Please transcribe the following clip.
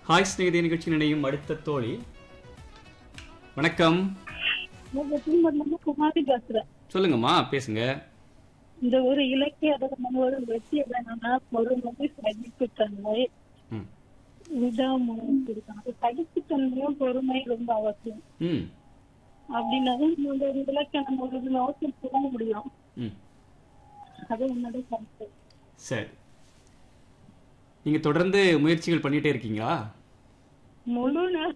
hi ஸ்நேகிதி நிகழ்ச்சி நினையும் அடுத்த தோழி வணக்கம் குமாரி பேசுறேன் சொல்லுங்கம்மா பேசுங்க இந்த ஒரு இலக்கிய ஒரு வெற்றி என்னன்னா பொறுமை சகிப்புத்தன்மை ம் விடாமுயற்சி இருக்காங்க சகிப்புத்தன்மையும் பொறுமை ரொம்ப அவசியம் ம் அப்படின்னாலும் இந்த ஒரு இலக்கணம் ஒரு நோக்கில் போக முடியும் ம் அது என்னோட கருத்து சரி நீங்க தொடர்ந்து முயற்சிகள் பண்ணிட்டே இருக்கீங்களா முழு நேரம்